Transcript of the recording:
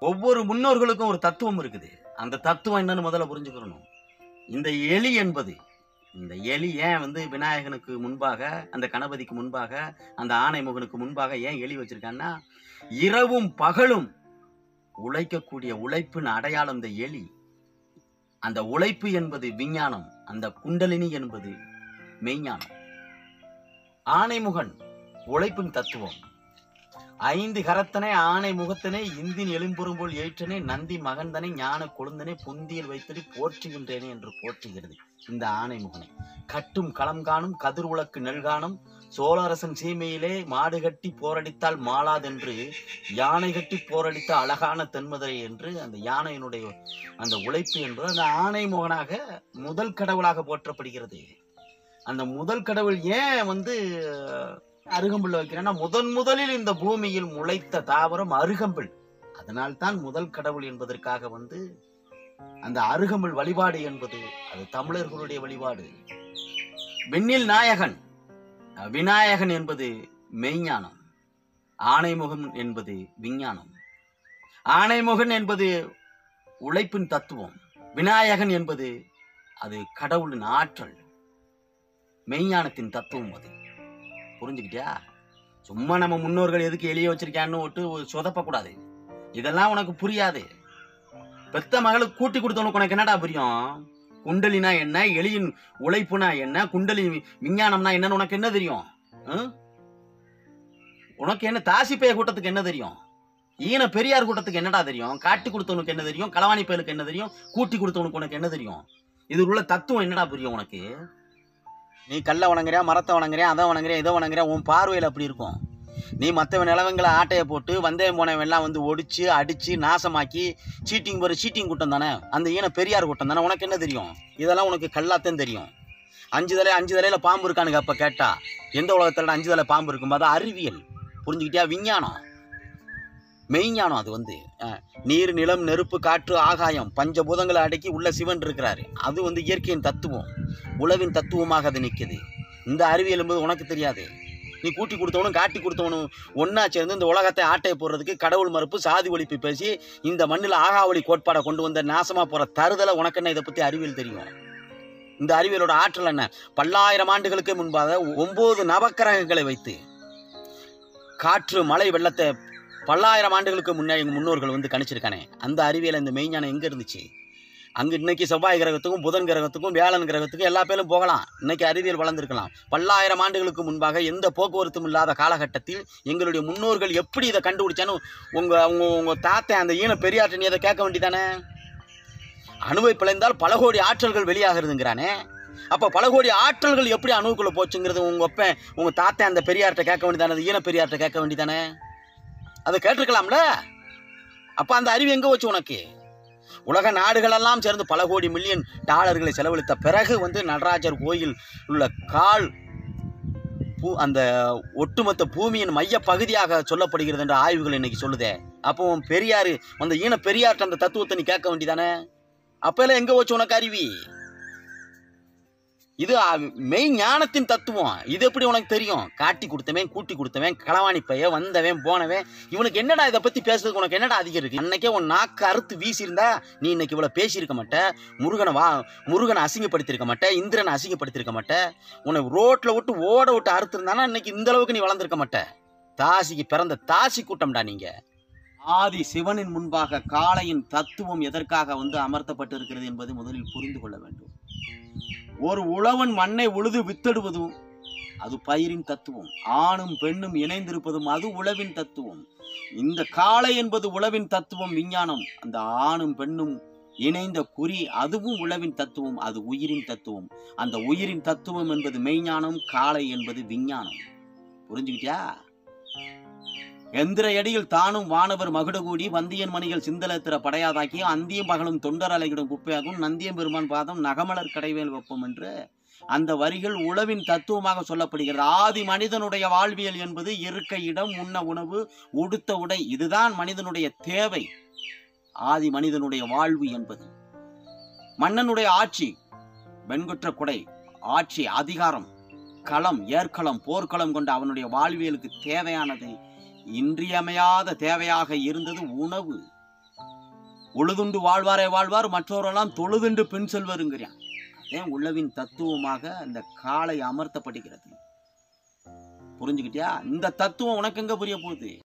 ஒவ்வொரு முன்னோர்களுக்கும் ஒரு தத்துவம் இருக்குது அந்த தத்துவம் என்னன்னு முதல்ல புரிஞ்சுக்கணும் இந்த எலி என்பது இந்த எலி ஏன் வந்து விநாயகனுக்கு முன்பாக அந்த கணபதிக்கு முன்பாக அந்த ஆணைமுகனுக்கு முன்பாக ஏன் எலி வச்சிருக்கான்னா இரவும் பகலும் உழைக்கக்கூடிய உழைப்பின் அடையாளம் இந்த எலி அந்த உழைப்பு என்பது விஞ்ஞானம் அந்த குண்டலினி என்பது மெய்ஞானம் ஆணைமுகன் உழைப்பின் தத்துவம் ஐந்து கரத்தனை ஆணை முகத்தனை இந்தின் எலும்புறும் போல் ஏற்றனே நந்தி மகந்தனை ஞான கொழுந்தனை பொந்தியில் வைத்தடி போற்றுகின்றேனே என்று போற்றுகிறது இந்த ஆணை முகனை கட்டும் களம் காணும் கதிர் உலக்கு நெல்காணும் சோழரசன் சீமையிலே மாடு கட்டி போரடித்தால் மாளாதென்று யானை கட்டி போரடித்த அழகான தென்மதுரை என்று அந்த யானையினுடைய அந்த உழைப்பு என்பது அந்த ஆணை முகனாக முதல் கடவுளாக போற்றப்படுகிறது அந்த முதல் கடவுள் ஏன் வந்து அருகம்புல் வைக்கிறேன்னா முதன் முதலில் இந்த பூமியில் முளைத்த தாவரம் அருகம்புல் அதனால்தான் முதல் கடவுள் என்பதற்காக வந்து அந்த அருகம்புல் வழிபாடு என்பது அது தமிழர்களுடைய வழிபாடு விண்ணில் நாயகன் விநாயகன் என்பது மெய்ஞானம் ஆணைமுகம் என்பது விஞ்ஞானம் ஆணைமுகன் என்பது உழைப்பின் தத்துவம் விநாயகன் என்பது அது கடவுளின் ஆற்றல் மெய்ஞானத்தின் தத்துவம் அது புரிஞ்சுக்கிட்டியா சும்மா நம்ம முன்னோர்கள் எதுக்கு எளிய வச்சிருக்கான்னு விட்டு சொதப்பக்கூடாது இதெல்லாம் உனக்கு புரியாது பெத்த மகளுக்கு கூட்டி கொடுத்தவனுக்கு உனக்கு என்னடா புரியும் குண்டலினா என்ன எளியின் உழைப்புனா என்ன குண்டலி விஞ்ஞானம்னா என்னன்னு உனக்கு என்ன தெரியும் ஆ? உனக்கு என்ன தாசிப்பைய கூட்டத்துக்கு என்ன தெரியும் ஈன பெரியார் கூட்டத்துக்கு என்னடா தெரியும் காட்டி கொடுத்தவனுக்கு என்ன தெரியும் களவாணி பயலுக்கு என்ன தெரியும் கூட்டி கொடுத்தவனுக்கு உனக்கு என்ன தெரியும் இது உள்ள தத்துவம் என்னடா புரியும் உனக்கு நீ கல்லை வணங்குறியா மரத்தை வணங்குறியா அதை வணங்குறியா இதை வணங்குறியா உன் பார்வையில் அப்படி இருக்கும் நீ மற்றவன் நிலவங்களை ஆட்டையை போட்டு வந்தயம் போனவன் எல்லாம் வந்து ஒடிச்சு அடிச்சு நாசமாக்கி சீட்டிங் போகிற சீட்டிங் கூட்டம் தானே அந்த ஈன பெரியார் கூட்டம் தானே உனக்கு என்ன தெரியும் இதெல்லாம் உனக்கு கல்லாத்தான் தெரியும் அஞ்சு தலை அஞ்சு தலையில பாம்பு இருக்கானுங்க அப்போ கேட்டா எந்த உலகத்துல அஞ்சு தலை பாம்பு இருக்கும் அது அறிவியல் புரிஞ்சுக்கிட்டியா விஞ்ஞானம் மெய்ஞானம் அது வந்து அஹ், நீர் நிலம் நெருப்பு காற்று ஆகாயம் பஞ்சபூதங்களை அடக்கி உள்ள சிவன் இருக்கிறாரு அது வந்து இயற்கையின் தத்துவம் உளவின் தத்துவமாக அது நிற்குது இந்த அறிவியல் என்பது உனக்கு தெரியாது நீ கூட்டி கொடுத்தவனும் காட்டி கொடுத்தவனும் ஒன்றா சேர்ந்து இந்த உலகத்தை ஆட்டையை போடுறதுக்கு கடவுள் மறுப்பு சாதி ஒழிப்பு பேசி இந்த மண்ணில் ஆகாவளி கோட்பாடை கொண்டு வந்த நாசமாக போகிற தருதலை உனக்கு என்ன இதை பற்றி அறிவியல் தெரியும் இந்த அறிவியலோட ஆற்றல் என்ன பல்லாயிரம் ஆண்டுகளுக்கு முன்பாக ஒன்பது நவக்கிரகங்களை வைத்து காற்று மழை வெள்ளத்தை பல்லாயிரம் ஆண்டுகளுக்கு முன்னே எங்கள் முன்னோர்கள் வந்து கணிச்சிருக்கானே அந்த அறிவியல் இந்த மெய்ஞானம் எங்கே இருந்துச்சு அங்கே இன்னைக்கு செவ்வாய் கிரகத்துக்கும் புதன் கிரகத்துக்கும் வியாழன் கிரகத்துக்கும் எல்லா பேரும் போகலாம் இன்னைக்கு அறிவியல் வளர்ந்துருக்கலாம் பல்லாயிரம் ஆண்டுகளுக்கு முன்பாக எந்த போக்குவரத்தும் இல்லாத காலகட்டத்தில் எங்களுடைய முன்னோர்கள் எப்படி இதை கண்டுபிடிச்சான்னு உங்கள் அவங்க உங்கள் தாத்தன் அந்த ஈன பெரியாற்றை நீ அதை கேட்க வேண்டியதானே அணுவை பிழைந்தால் பல கோடி ஆற்றல்கள் வெளியாகிறதுங்கிறானே அப்போ பல கோடி ஆற்றல்கள் எப்படி அணுவுக்குள்ளே போச்சுங்கிறது உங்கள் ஒப்பன் உங்கள் தாத்தன் அந்த பெரியார்கிட்ட கேட்க வேண்டியதானே அந்த ஈன பெரியார்கிட்ட கேட்க வேண்டியதானே அதை கேட்டிருக்கலாம்ல அப்போ அந்த அறிவு எங்கே வச்சு உனக்கு உலக நாடுகளெல்லாம் சேர்ந்து பல கோடி மில்லியன் டாலர்களை செலவழித்த பிறகு வந்து நடராஜர் கோயில் உள்ள கால் பூ அந்த ஒட்டுமொத்த பூமியின் மைய பகுதியாக சொல்லப்படுகிறது என்ற ஆய்வுகள் இன்னைக்கு சொல்லுதே அப்போ உன் பெரியார் அந்த ஈன பெரியார்ட்ட அந்த தத்துவத்தை நீ கேட்க வேண்டியதானே அப்பெல்லாம் எங்கே வச்சு உனக்கு அறிவி இது அ- மெய் ஞானத்தின் தத்துவம் இது எப்படி உனக்கு தெரியும் காட்டி கொடுத்தவன் கூட்டி கொடுத்தவன் களவாணி பைய வந்தவன் போனவன் இவனுக்கு என்னடா இதை பத்தி பேசுறதுக்கு உனக்கு என்னடா அதிகம் இருக்கு அன்னைக்கே உன் நாக்கு அறுத்து வீசியிருந்தா நீ இன்னைக்கு இவ்வளவு பேசியிருக்க மாட்ட முருகனை வா முருகனை அசிங்கப்படுத்தியிருக்க மாட்ட இந்திரனை அசிங்கப்படுத்தியிருக்க மாட்ட உன்னை ரோட்ல விட்டு ஓட விட்டு அறுத்திருந்தானா இன்னைக்கு இந்த அளவுக்கு நீ வளர்ந்துருக்க மாட்ட தாசிக்கு பிறந்த தாசி கூட்டம்டா நீங்க ஆதி சிவனின் முன்பாக காளையின் தத்துவம் எதற்காக வந்து அமர்த்தப்பட்டு இருக்கிறது என்பதை முதலில் புரிந்து கொள்ள வேண்டும் ஒரு உழவன் மண்ணை உழுது வித்தடுவதும் அது பயிரின் தத்துவம் ஆணும் பெண்ணும் இணைந்திருப்பதும் அது உழவின் தத்துவம் இந்த காளை என்பது உழவின் தத்துவம் விஞ்ஞானம் அந்த ஆணும் பெண்ணும் இணைந்த குறி அதுவும் உழவின் தத்துவம் அது உயிரின் தத்துவம் அந்த உயிரின் தத்துவம் என்பது மெய்ஞானம் காளை என்பது விஞ்ஞானம் புரிஞ்சுக்கிட்டியா எந்திர அடியில் தானும் வானவர் மகுடகூடி வந்தியன் மணிகள் சிந்தலத்திர படையாதாக்கி அந்தியும் பகலும் தொண்டர் அலைகிடும் குப்பையாகும் நந்தியம் பெருமான் பாதம் நகமலர் கடைவேல் வெப்பம் என்று அந்த வரிகள் உழவின் தத்துவமாக சொல்லப்படுகிறது ஆதி மனிதனுடைய வாழ்வியல் என்பது இருக்க இடம் உண்ண உணவு உடுத்த உடை இதுதான் மனிதனுடைய தேவை ஆதி மனிதனுடைய வாழ்வு என்பது மன்னனுடைய ஆட்சி வெண்குற்ற குடை ஆட்சி அதிகாரம் களம் ஏற்களம் போர்க்களம் கொண்ட அவனுடைய வாழ்வியலுக்கு தேவையானது இன்றியமையாத தேவையாக இருந்தது உணவு உழுதுண்டு வாழ்வாரே வாழ்வார் மற்றவரெல்லாம் தொழுதுண்டு பின் செல்வருங்கிறான் அதே உள்ளவின் தத்துவமாக அந்த காலை அமர்த்தப்படுகிறது புரிஞ்சுக்கிட்டியா இந்த தத்துவம் உனக்கு எங்க புரிய போகுது